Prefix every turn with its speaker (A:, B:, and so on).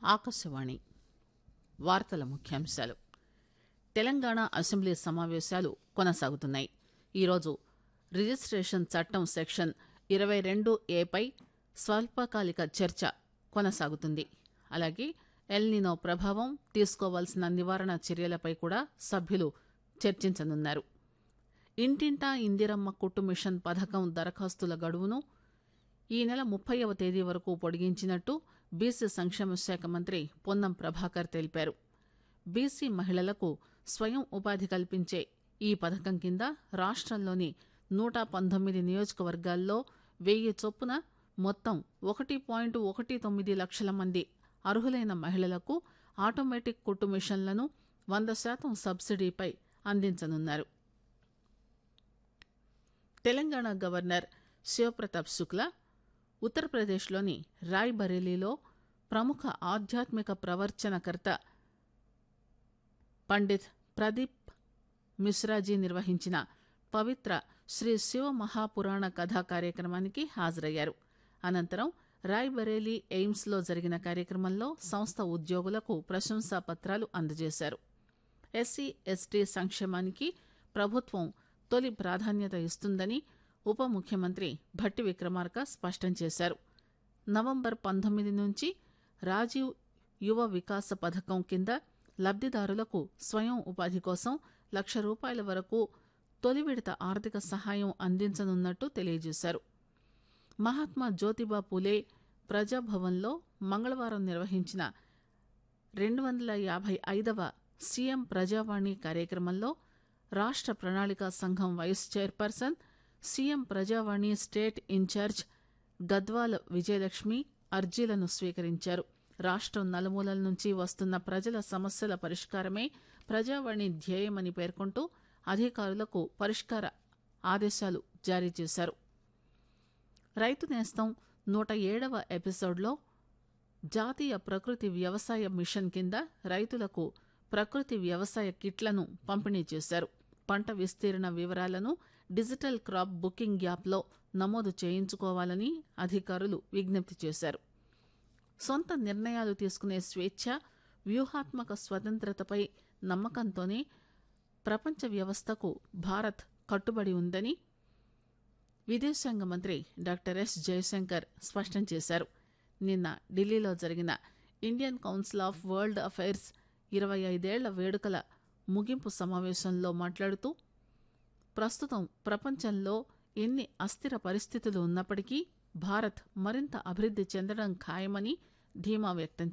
A: ఆకాశవాణి వార్తల ముఖ్యాంశాలు తెలంగాణ అసెంబ్లీ సమావేశాలు కొనసాగుతున్నాయి ఈరోజు రిజిస్టేషన్ చట్టం సెక్షన్ ఇరవై రెండు ఏపై స్వల్పకాలిక చర్చ కొనసాగుతుంది అలాగే ఎల్నినో ప్రభావం తీసుకోవాల్సిన నివారణ చర్యలపై కూడా సభ్యులు చర్చించనున్నారు ఇంటింటా ఇందిరమ్మ కుట్టు మిషన్ పథకం దరఖాస్తుల గడువును ఈ నెల ముప్పైవ తేదీ వరకు పొడిగించినట్టు బీసీ సంక్షేమ శాఖ మంత్రి పొన్నం ప్రభాకర్ తెలిపారు బీసీ మహిళలకు స్వయం ఉపాధి కల్పించే ఈ పథకం కింద రాష్టంలోని నూట పంతొమ్మిది నియోజకవర్గాల్లో వెయ్యి చొప్పున మొత్తం ఒకటి పాయింట్ ఒకటి తొమ్మిది లక్షల మంది అర్హులైన మహిళలకు ఆటోమేటిక్ కుట్టు మిషన్లను వంద శాతం సబ్సిడీపై అందించనున్నారు తెలంగాణ గవర్నర్ శివప్రతాప్ శుక్లా ఉత్తరప్రదేశ్లోని రాయ్ బరేలీలో ప్రముఖ ఆధ్యాత్మిక ప్రవర్చనకర్త పండిత్ ప్రదీప్ మిశ్రాజీ నిర్వహించిన పవిత్ర శ్రీ శివ మహాపురాణ కథా కార్యక్రమానికి హాజరయ్యారు అనంతరం రాయ్ బరేలీ ఎయిమ్స్ లో జరిగిన కార్యక్రమంలో సంస్థ ఉద్యోగులకు ప్రశంసా పత్రాలు అందజేశారు ఎస్సీ ఎస్టీ సంక్షేమానికి ప్రభుత్వం తొలి ప్రాధాన్యత ఇస్తుందని ఉప ముఖ్యమంత్రి భట్టి విక్రమార్క స్పష్టం చేశారు నవంబర్ పంతొమ్మిది నుంచి రాజీవ్ యువ వికాస పథకం కింద లబ్దిదారులకు స్వయం ఉపాధి కోసం లక్ష రూపాయల వరకు తొలి విడత ఆర్థిక సహాయం అందించనున్నట్టు తెలియజేశారు మహాత్మా జ్యోతిబా పూలే ప్రజాభవన్లో మంగళవారం నిర్వహించిన రెండు వందల యాభై ఐదవ సీఎం ప్రజావాణి కార్యక్రమంలో రాష్ట ప్రణాళికా సంఘం vice chairperson CM Prajavani state incharge Gadwal Vijayalakshmi అర్జీలను స్వీకరించారు రాష్టం నలుమూలల నుంచి వస్తున్న ప్రజల సమస్యల పరిష్కారమే ప్రజావాణి ధ్యేయమని పేర్కొంటూ అధికారులకు పరిష్కార ఆదేశాలు జారీ చేశారు రైతు నేస్తం నూట ఏడవ ఎపిసోడ్లో జాతీయ ప్రకృతి వ్యవసాయ మిషన్ కింద రైతులకు ప్రకృతి వ్యవసాయ కిట్లను పంపిణీ చేశారు పంట విస్తీర్ణ వివరాలను డిజిటల్ క్రాప్ బుకింగ్ యాప్లో నమోదు చేయించుకోవాలని అధికారులు విజ్ఞప్తి చేశారు సొంత నిర్ణయాలు తీసుకునే స్వేచ్ఛ వ్యూహాత్మక స్వతంత్రతపై నమ్మకంతోనే ప్రపంచ వ్యవస్థకు భారత్ కట్టుబడి ఉందని విదేశాంగ మంత్రి డాక్టర్ ఎస్ జయశంకర్ స్పష్టం చేశారు నిన్న ఢిల్లీలో జరిగిన Indian council of world affairs ఇరవై ఐదేళ్ల వేడుకల ముగింపు సమావేశంలో మాట్లాడుతూ ప్రస్తుతం ప్రపంచంలో ఎన్ని అస్థిర పరిస్థితులు ఉన్నప్పటికీ భారత్ మరింత అభివృద్ది చెందడం ఖాయమని ధీమా వ్యక్తం